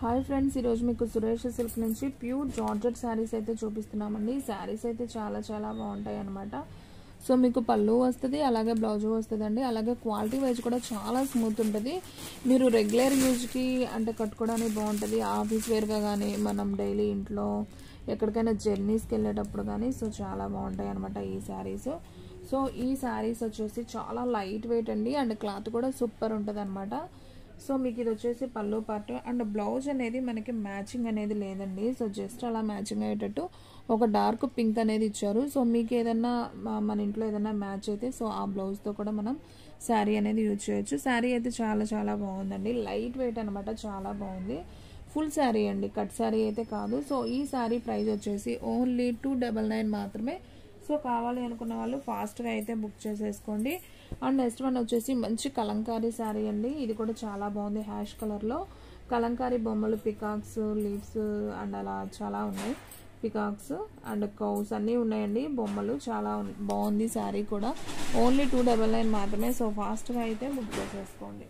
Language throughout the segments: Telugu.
హాయ్ ఫ్రెండ్స్ ఈరోజు మీకు సురేష్ సిల్క్ నుంచి ప్యూర్ జార్జెట్ శారీస్ అయితే చూపిస్తున్నామండి శారీస్ అయితే చాలా చాలా బాగుంటాయి అనమాట సో మీకు పళ్ళు వస్తుంది అలాగే బ్లౌజ్ వస్తుందండి అలాగే క్వాలిటీ వైజ్ కూడా చాలా స్మూత్ ఉంటుంది మీరు రెగ్యులర్ యూజ్కి అంటే కట్టుకోవడానికి బాగుంటుంది ఆఫీస్ వేర్గా కానీ మనం డైలీ ఇంట్లో ఎక్కడికైనా జర్నీస్కి వెళ్ళేటప్పుడు కానీ సో చాలా బాగుంటాయి అనమాట ఈ శారీస్ సో ఈ శారీస్ వచ్చేసి చాలా లైట్ వెయిట్ అండి అండ్ క్లాత్ కూడా సూపర్ ఉంటుంది అనమాట సో మీకు ఇది వచ్చేసి పళ్ళు పార్ట్ అండ్ బ్లౌజ్ అనేది మనకి మ్యాచింగ్ అనేది లేదండి సో జస్ట్ అలా మ్యాచింగ్ అయ్యేటట్టు ఒక డార్క్ పింక్ అనేది ఇచ్చారు సో మీకు ఏదన్నా మన ఇంట్లో ఏదన్నా మ్యాచ్ అయితే సో ఆ బ్లౌజ్తో కూడా మనం శారీ అనేది యూజ్ చేయొచ్చు శారీ అయితే చాలా చాలా బాగుందండి లైట్ వెయిట్ అనమాట చాలా బాగుంది ఫుల్ శారీ అండి కట్ శారీ అయితే కాదు సో ఈ శారీ ప్రైస్ వచ్చేసి ఓన్లీ టూ డబల్ నైన్ మాత్రమే సో కావాలి అనుకున్న వాళ్ళు ఫాస్ట్గా అయితే బుక్ చేసేసుకోండి అండ్ నెక్స్ట్ వన్ వచ్చేసి మంచి కలంకారీ శారీ అండి ఇది కూడా చాలా బాగుంది హ్యాష్ కలర్లో కలంకారీ బొమ్మలు పికాక్స్ లీవ్స్ అండ్ అలా చాలా ఉన్నాయి పికాక్స్ అండ్ కౌస్ అన్నీ ఉన్నాయండి బొమ్మలు చాలా బాగుంది శారీ కూడా ఓన్లీ టూ డబల్ నైన్ మాత్రమే సో ఫాస్ట్గా అయితే బుక్ చేసేసుకోండి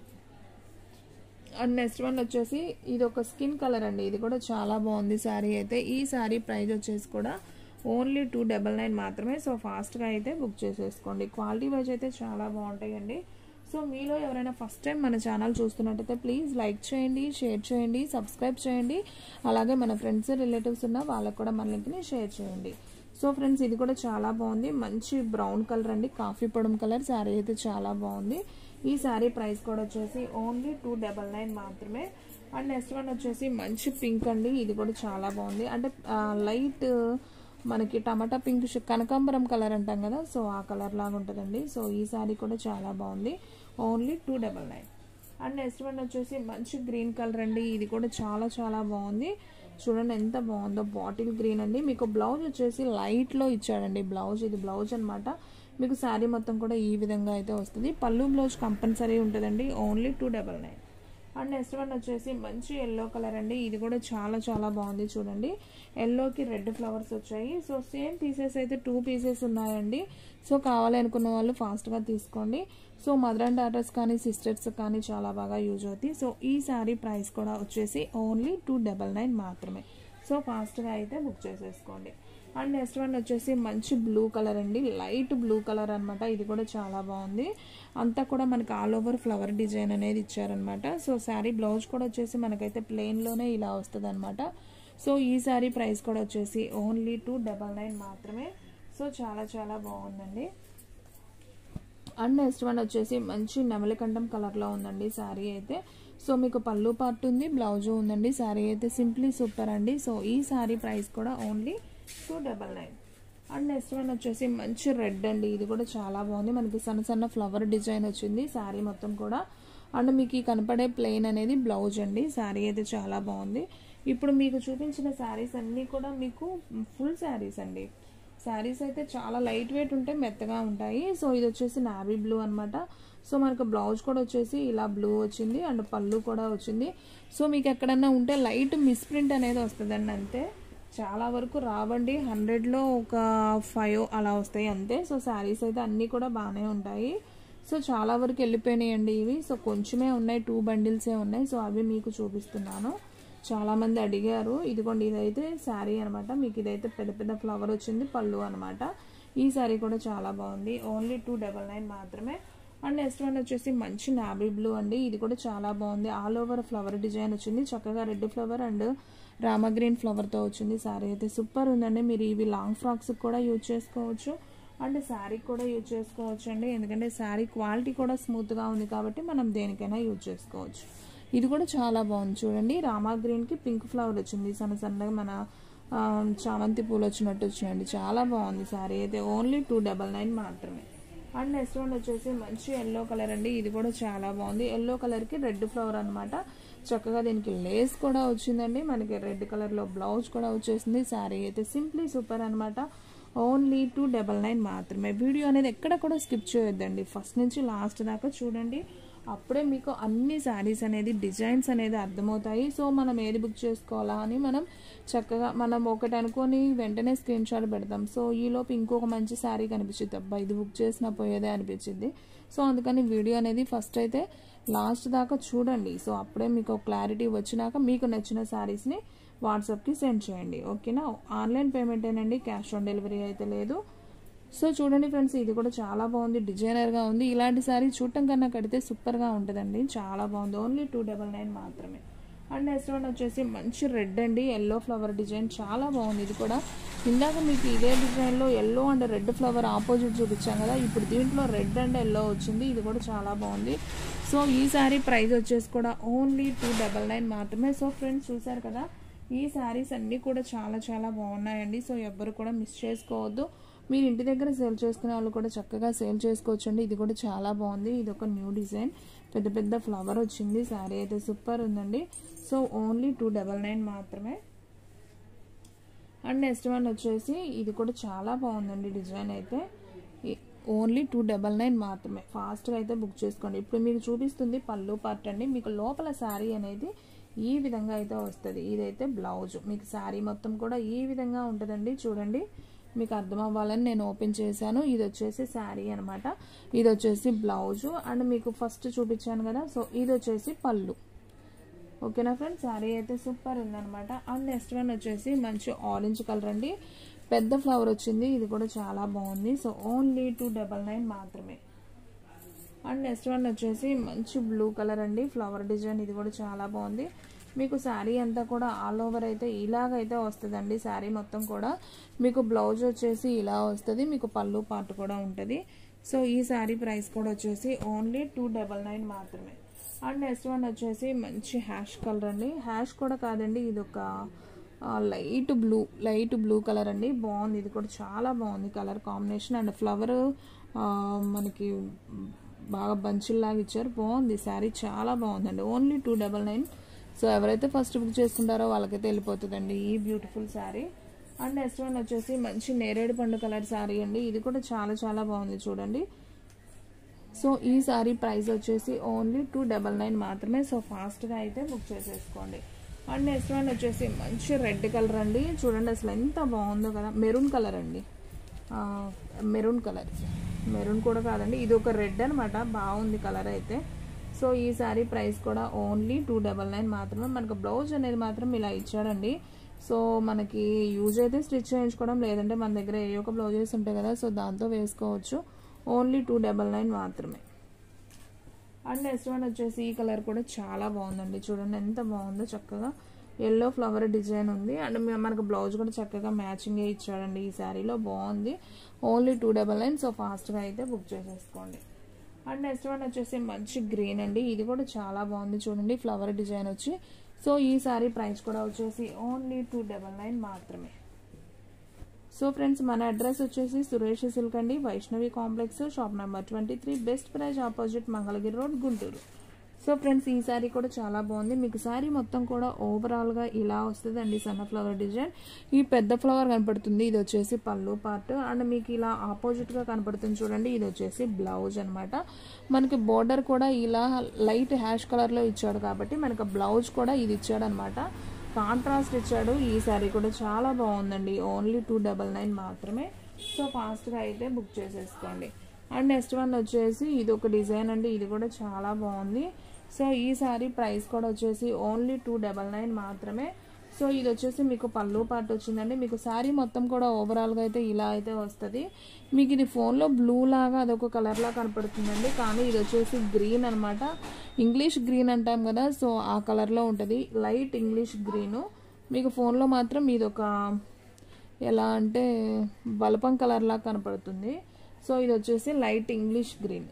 అండ్ నెక్స్ట్ వన్ వచ్చేసి ఇది ఒక స్కిన్ కలర్ అండి ఇది కూడా చాలా బాగుంది శారీ అయితే ఈ శారీ ప్రైస్ వచ్చేసి కూడా ఓన్లీ టూ డబల్ నైన్ మాత్రమే సో ఫాస్ట్గా అయితే బుక్ చేసేసుకోండి క్వాలిటీ వైజ్ అయితే చాలా బాగుంటాయండి సో మీలో ఎవరైనా ఫస్ట్ టైం మన ఛానల్ చూస్తున్నట్టయితే ప్లీజ్ లైక్ చేయండి షేర్ చేయండి సబ్స్క్రైబ్ చేయండి అలాగే మన ఫ్రెండ్స్ రిలేటివ్స్ ఉన్న వాళ్ళకు కూడా మన లింక్ని షేర్ చేయండి సో ఫ్రెండ్స్ ఇది కూడా చాలా బాగుంది మంచి బ్రౌన్ కలర్ అండి కాఫీ పొడం కలర్ శారీ అయితే చాలా బాగుంది ఈ శారీ ప్రైస్ కూడా వచ్చేసి ఓన్లీ టూ డబల్ నైన్ మాత్రమే అండ్ నెక్స్ట్ వన్ వచ్చేసి మంచి పింక్ అండి ఇది కూడా చాలా బాగుంది అంటే లైట్ మనకి టమాటా పింక్ కనకాంబరం కలర్ అంటాం కదా సో ఆ కలర్ లాగా ఉంటుందండి సో ఈ శారీ కూడా చాలా బాగుంది only two double nine and next one వచ్చేసి మంచి గ్రీన్ కలర్ అండి ఇది కూడా చాలా చాలా బాగుంది చూడండి ఎంత బాగుందో బాటిల్ గ్రీన్ అండి మీకు బ్లౌజ్ వచ్చేసి లైట్లో ఇచ్చాడండి బ్లౌజ్ ఇది బ్లౌజ్ అనమాట మీకు శారీ మొత్తం కూడా ఈ విధంగా అయితే వస్తుంది పళ్ళు బ్లౌజ్ కంపల్సరీ ఉంటుందండి only two double nine and next one వచ్చేసి మంచి ఎల్లో కలర్ అండి ఇది కూడా చాలా చాలా బాగుంది చూడండి ఎల్లోకి రెడ్ ఫ్లవర్స్ వచ్చాయి సో సేమ్ పీసెస్ అయితే టూ పీసెస్ ఉన్నాయండి సో కావాలి అనుకున్న వాళ్ళు ఫాస్ట్గా తీసుకోండి సో మదర్ అండ్ డాటర్స్ కానీ సిస్టర్స్ కానీ చాలా బాగా యూజ్ అవుతాయి సో ఈ శారీ ప్రైస్ కూడా వచ్చేసి ఓన్లీ టూ డబల్ నైన్ మాత్రమే సో ఫాస్ట్గా అయితే బుక్ చేసేసుకోండి అండ్ నెక్స్ట్ వన్ వచ్చేసి మంచి బ్లూ కలర్ అండి లైట్ బ్లూ కలర్ అనమాట ఇది కూడా చాలా బాగుంది అంతా కూడా మనకి ఆల్ ఓవర్ ఫ్లవర్ డిజైన్ అనేది ఇచ్చారనమాట సో శారీ బ్లౌజ్ కూడా వచ్చేసి మనకైతే ప్లెయిన్లోనే ఇలా వస్తుంది అనమాట సో ఈ శారీ ప్రైస్ కూడా వచ్చేసి ఓన్లీ టూ డబల్ నైన్ మాత్రమే సో చాలా చాలా బాగుందండి అండ్ నెక్స్ట్ వన్ వచ్చేసి మంచి నెమలికంఠం కలర్లో ఉందండి శారీ అయితే సో మీకు పళ్ళు పార్ట్ ఉంది బ్లౌజ్ ఉందండి శారీ అయితే సింప్లీ సూపర్ అండి సో ఈ శారీ ప్రైస్ కూడా only two double nine and next one వచ్చేసి మంచి రెడ్ అండి ఇది కూడా చాలా బాగుంది మనకి సన్న సన్న ఫ్లవర్ డిజైన్ వచ్చింది శారీ మొత్తం కూడా అండ్ మీకు ఈ కనపడే ప్లెయిన్ అనేది బ్లౌజ్ అండి శారీ అయితే చాలా బాగుంది ఇప్పుడు మీకు చూపించిన శారీస్ అన్నీ కూడా మీకు ఫుల్ శారీస్ అండి శారీస్ అయితే చాలా లైట్ వెయిట్ ఉంటాయి మెత్తగా ఉంటాయి సో ఇది వచ్చేసి నావీ బ్లూ అనమాట సో మనకు బ్లౌజ్ కూడా వచ్చేసి ఇలా బ్లూ వచ్చింది అండ్ పళ్ళు కూడా వచ్చింది సో మీకు ఎక్కడన్నా ఉంటే లైట్ మిస్ప్రింట్ అనేది వస్తుందండి అంతే చాలా వరకు రావండి హండ్రెడ్లో ఒక ఫైవ్ అలా వస్తాయి అంతే సో శారీస్ అయితే అన్నీ కూడా బాగానే ఉంటాయి సో చాలా వరకు వెళ్ళిపోయినాయండి ఇవి సో కొంచెమే ఉన్నాయి టూ బండిల్సే ఉన్నాయి సో అవి మీకు చూపిస్తున్నాను చాలామంది అడిగారు ఇదిగోండి ఇదైతే శారీ అనమాట మీకు ఇదైతే పెద్ద పెద్ద ఫ్లవర్ వచ్చింది పళ్ళు అనమాట ఈ శారీ కూడా చాలా బాగుంది ఓన్లీ టూ డబల్ నైన్ మాత్రమే అండ్ నెక్స్ట్ వన్ వచ్చేసి మంచి నాబీ బ్లూ అండి ఇది కూడా చాలా బాగుంది ఆల్ ఓవర్ ఫ్లవర్ డిజైన్ వచ్చింది చక్కగా రెడ్ ఫ్లవర్ అండ్ రామగ్రీన్ ఫ్లవర్తో వచ్చింది శారీ అయితే సూపర్ ఉందండి మీరు ఇవి లాంగ్ ఫ్రాక్స్ కూడా యూజ్ చేసుకోవచ్చు అండ్ శారీ కూడా యూజ్ చేసుకోవచ్చు అండి ఎందుకంటే శారీ క్వాలిటీ కూడా స్మూత్గా ఉంది కాబట్టి మనం దేనికైనా యూజ్ చేసుకోవచ్చు ఇది కూడా చాలా బాగుంది చూడండి రామా గ్రీన్కి పింక్ ఫ్లవర్ వచ్చింది సన్న సన్నగా మన చామంతి పూలు వచ్చినట్టు వచ్చినాయండి చాలా బాగుంది శారీ అయితే ఓన్లీ టూ డబల్ నైన్ మాత్రమే అండ్ నెక్స్ట్ వన్ వచ్చేసి మంచి ఎల్లో కలర్ అండి ఇది కూడా చాలా బాగుంది ఎల్లో కలర్కి రెడ్ ఫ్లవర్ అనమాట చక్కగా దీనికి లేస్ కూడా వచ్చిందండి మనకి రెడ్ కలర్లో బ్లౌజ్ కూడా వచ్చేసింది శారీ అయితే సింప్లీ సూపర్ అనమాట ఓన్లీ టూ డబల్ నైన్ మాత్రమే వీడియో అనేది ఎక్కడ కూడా స్కిప్ చేయొద్దండి ఫస్ట్ నుంచి లాస్ట్ దాకా చూడండి అప్పుడే మీకు అన్ని శారీస్ అనేది డిజైన్స్ అనేది అర్థమవుతాయి సో మనం ఏది బుక్ చేసుకోవాలా అని మనం చక్కగా మనం ఒకటి అనుకొని వెంటనే స్క్రీన్ షాట్ పెడతాం సో ఈలోపు ఇంకొక మంచి శారీ కనిపించింది అబ్బా ఇది బుక్ చేసినా పోయేదే అనిపించింది సో అందుకని వీడియో అనేది ఫస్ట్ అయితే లాస్ట్ దాకా చూడండి సో అప్పుడే మీకు క్లారిటీ వచ్చినాక మీకు నచ్చిన శారీస్ని వాట్సాప్కి సెండ్ చేయండి ఓకేనా ఆన్లైన్ పేమెంటేనండి క్యాష్ ఆన్ డెలివరీ అయితే లేదు సో చూడండి ఫ్రెండ్స్ ఇది కూడా చాలా బాగుంది డిజైనర్గా ఉంది ఇలాంటి శారీ చూడటం కన్నా కడితే సూపర్గా ఉంటుందండి చాలా బాగుంది ఓన్లీ టూ డబల్ నైన్ మాత్రమే అండ్ నెక్స్ట్ వన్ వచ్చేసి మంచి రెడ్ అండి ఎల్లో ఫ్లవర్ డిజైన్ చాలా బాగుంది ఇది కూడా ఇందాక మీకు ఇదే డిజైన్లో yellow and red flower opposite చూపించాం కదా ఇప్పుడు దీంట్లో రెడ్ అండ్ ఎల్లో వచ్చింది ఇది కూడా చాలా బాగుంది సో ఈ శారీ ప్రైస్ వచ్చేసి కూడా ఓన్లీ టూ డబల్ నైన్ మాత్రమే సో ఫ్రెండ్స్ చూసారు కదా ఈ శారీస్ అన్నీ కూడా చాలా చాలా బాగున్నాయండి సో ఎవ్వరు కూడా మిస్ చేసుకోవద్దు మీరు ఇంటి దగ్గర సేల్ చేసుకునే వాళ్ళు కూడా చక్కగా సేల్ చేసుకోవచ్చండి ఇది కూడా చాలా బాగుంది ఇది ఒక న్యూ డిజైన్ పెద్ద పెద్ద ఫ్లవర్ వచ్చింది శారీ అయితే సూపర్ ఉందండి so only two double nine మాత్రమే అండ్ నెక్స్ట్ వన్ వచ్చేసి ఇది కూడా చాలా బాగుందండి డిజైన్ అయితే ఓన్లీ టూ డబల్ నైన్ మాత్రమే ఫాస్ట్గా అయితే బుక్ చేసుకోండి ఇప్పుడు మీకు చూపిస్తుంది పళ్ళు పార్ట్ అండి మీకు లోపల శారీ అనేది ఈ విధంగా అయితే వస్తుంది ఇదైతే బ్లౌజ్ మీకు శారీ మొత్తం కూడా ఈ విధంగా ఉంటుందండి చూడండి మీకు అర్థం అవ్వాలని నేను ఓపెన్ చేశాను ఇది వచ్చేసి శారీ అనమాట ఇది వచ్చేసి బ్లౌజ్ అండ్ మీకు ఫస్ట్ చూపించాను కదా సో ఇది వచ్చేసి పళ్ళు ఓకేనా ఫ్రెండ్స్ శారీ అయితే సూపర్ ఉందనమాట అండ్ నెక్స్ట్ వన్ వచ్చేసి మంచి ఆరెంజ్ కలర్ అండి పెద్ద ఫ్లవర్ వచ్చింది ఇది కూడా చాలా బాగుంది so only two double nine మాత్రమే అండ్ నెక్స్ట్ వన్ వచ్చేసి మంచి బ్లూ కలర్ అండి ఫ్లవర్ డిజైన్ ఇది కూడా చాలా బాగుంది మీకు శారీ అంతా కూడా ఆల్ ఓవర్ అయితే ఇలాగైతే వస్తుందండి శారీ మొత్తం కూడా మీకు బ్లౌజ్ వచ్చేసి ఇలా వస్తుంది మీకు పళ్ళు పార్ట్ కూడా ఉంటుంది సో ఈ శారీ ప్రైస్ కూడా వచ్చేసి ఓన్లీ టూ డబల్ నైన్ మాత్రమే అండ్ నెక్స్ట్ వన్ వచ్చేసి మంచి హ్యాష్ కలర్ అండి హ్యాష్ కూడా కాదండి ఇది ఒక light blue light blue colour అండి బాగుంది ఇది కూడా చాలా బాగుంది కలర్ కాంబినేషన్ అండ్ ఫ్లవర్ మనకి బాగా బంచుల్లాగా ఇచ్చారు బాగుంది శారీ చాలా బాగుందండి only two double nine so ఎవరైతే ఫస్ట్ బుక్ చేసుకుంటారో వాళ్ళకైతే వెళ్ళిపోతుందండి ఈ beautiful sari and next one వచ్చేసి మంచి నేరేడు పండు కలర్ శారీ అండి ఇది కూడా చాలా చాలా బాగుంది చూడండి సో ఈ శారీ ప్రైస్ వచ్చేసి ఓన్లీ టూ డబల్ నైన్ మాత్రమే సో ఫాస్ట్గా అయితే బుక్ చేసేసుకోండి అండ్ నెక్స్ట్ వన్ వచ్చేసి మంచి రెడ్ కలర్ అండి చూడండి అసలు ఎంత బాగుందో కదా మెరూన్ కలర్ అండి మెరూన్ కలర్ మెరూన్ కూడా కాదండి ఇది ఒక రెడ్ అనమాట బాగుంది కలర్ అయితే సో ఈ శారీ ప్రైస్ కూడా ఓన్లీ టూ డబల్ నైన్ మాత్రమే మనకు బ్లౌజ్ అనేది మాత్రం ఇలా ఇచ్చాడండి సో మనకి యూజ్ అయితే స్టిచ్ చేయించుకోవడం లేదంటే మన దగ్గర ఏ ఒక బ్లౌజెస్ ఉంటాయి కదా సో దాంతో వేసుకోవచ్చు ఓన్లీ టూ డబల్ నైన్ మాత్రమే అండ్ నెక్స్ట్ వన్ వచ్చేసి ఈ కలర్ కూడా చాలా బాగుందండి చూడండి ఎంత బాగుందో చక్కగా ఎల్లో ఫ్లవర్ డిజైన్ ఉంది అండ్ మనకు బ్లౌజ్ కూడా చక్కగా మ్యాచింగే ఇచ్చాడండి ఈ శారీలో బాగుంది only two double nine so ఫాస్ట్గా అయితే బుక్ చేసేసుకోండి అండ్ నెక్స్ట్ వన్ వచ్చేసి మంచి గ్రీన్ అండి ఇది కూడా చాలా బాగుంది చూడండి ఫ్లవర్ డిజైన్ వచ్చి సో ఈ సారీ ప్రైస్ కూడా వచ్చేసి ఓన్లీ టూ డబల్ నైన్ మాత్రమే సో ఫ్రెండ్స్ మన అడ్రస్ వచ్చేసి సురేష్ సిల్క్ అండి Vaishnavi complex shop number twenty three best price opposite Mangalagiri road Guntur so friends ఈ శారీ కూడా చాలా బాగుంది మీకు శారీ మొత్తం కూడా ఓవరాల్గా ఇలా వస్తుంది అండి సన్న ఫ్లవర్ డిజైన్ ఈ పెద్ద ఫ్లవర్ కనపడుతుంది ఇది వచ్చేసి పళ్ళు పార్ట్ అండ్ మీకు ఇలా ఆపోజిట్గా కనపడుతుంది చూడండి ఇది వచ్చేసి బ్లౌజ్ అనమాట మనకి బోర్డర్ కూడా ఇలా లైట్ హ్యాష్ కలర్లో ఇచ్చాడు కాబట్టి మనకి బ్లౌజ్ కూడా ఇది ఇచ్చాడు అనమాట కాంట్రాస్ట్ ఇచ్చాడు ఈ శారీ కూడా చాలా బాగుందండి ఓన్లీ టూ డబల్ నైన్ మాత్రమే సో ఫాస్ట్గా అయితే బుక్ చేసేసుకోండి అండ్ నెక్స్ట్ వన్ వచ్చేసి ఇది ఒక డిజైన్ అండి ఇది కూడా చాలా బాగుంది సో ఈ సారీ ప్రైస్ కూడా వచ్చేసి ఓన్లీ టూ డబల్ నైన్ మాత్రమే సో ఇది వచ్చేసి మీకు పళ్ళు పార్ట్ వచ్చిందండి మీకు శారీ మొత్తం కూడా ఓవరాల్గా అయితే ఇలా అయితే వస్తుంది మీకు ఇది ఫోన్లో బ్లూ లాగా అదొక కలర్లా కనపడుతుందండి కానీ ఇది వచ్చేసి గ్రీన్ అనమాట ఇంగ్లీష్ గ్రీన్ అంటాం కదా సో ఆ కలర్లో ఉంటుంది లైట్ ఇంగ్లీష్ గ్రీను మీకు ఫోన్లో మాత్రం ఇది ఒక ఎలా అంటే బలపం కలర్లా కనపడుతుంది సో ఇది వచ్చేసి light English green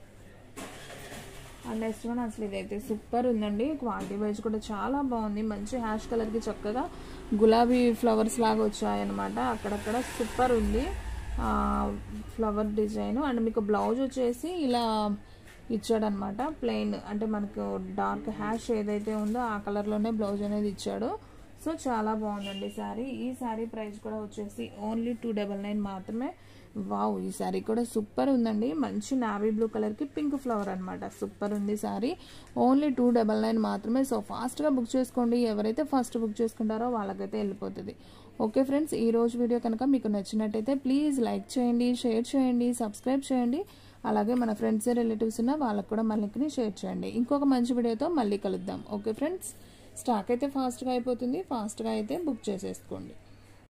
and next one అసలు ఇదైతే సూపర్ ఉందండి క్వాలిటీ వైజ్ కూడా చాలా బాగుంది మంచి హ్యాష్ కలర్కి చక్కగా గులాబీ ఫ్లవర్స్ లాగా వచ్చాయన్నమాట అక్కడక్కడ సూపర్ ఉంది ఫ్లవర్ డిజైన్ అండ్ మీకు బ్లౌజ్ వచ్చేసి ఇలా ఇచ్చాడనమాట ప్లెయిన్ అంటే మనకు డార్క్ హ్యాష్ ఏదైతే ఉందో ఆ కలర్లోనే బ్లౌజ్ అనేది ఇచ్చాడు సో చాలా బాగుందండి శారీ ఈ శారీ ప్రైస్ కూడా వచ్చేసి ఓన్లీ టూ డబల్ నైన్ మాత్రమే వావ్ ఈ శారీ కూడా సూపర్ ఉందండి మంచి నావీ బ్లూ కలర్కి పింక్ ఫ్లవర్ అనమాట సూపర్ ఉంది sari only two double nine మాత్రమే సో ఫాస్ట్గా బుక్ చేసుకోండి ఎవరైతే ఫస్ట్ బుక్ చేసుకుంటారో వాళ్ళకైతే వెళ్ళిపోతుంది ఓకే ఫ్రెండ్స్ ఈ రోజు వీడియో కనుక మీకు నచ్చినట్టయితే ప్లీజ్ లైక్ చేయండి షేర్ చేయండి సబ్స్క్రైబ్ చేయండి అలాగే మన ఫ్రెండ్స్ రిలేటివ్స్ ఉన్న వాళ్ళకు కూడా మన లింక్ని షేర్ చేయండి ఇంకొక మంచి వీడియోతో మళ్ళీ కలుద్దాం ఓకే ఫ్రెండ్స్ స్టాక్ అయితే ఫాస్ట్గా అయిపోతుంది ఫాస్ట్గా అయితే బుక్ చేసేసుకోండి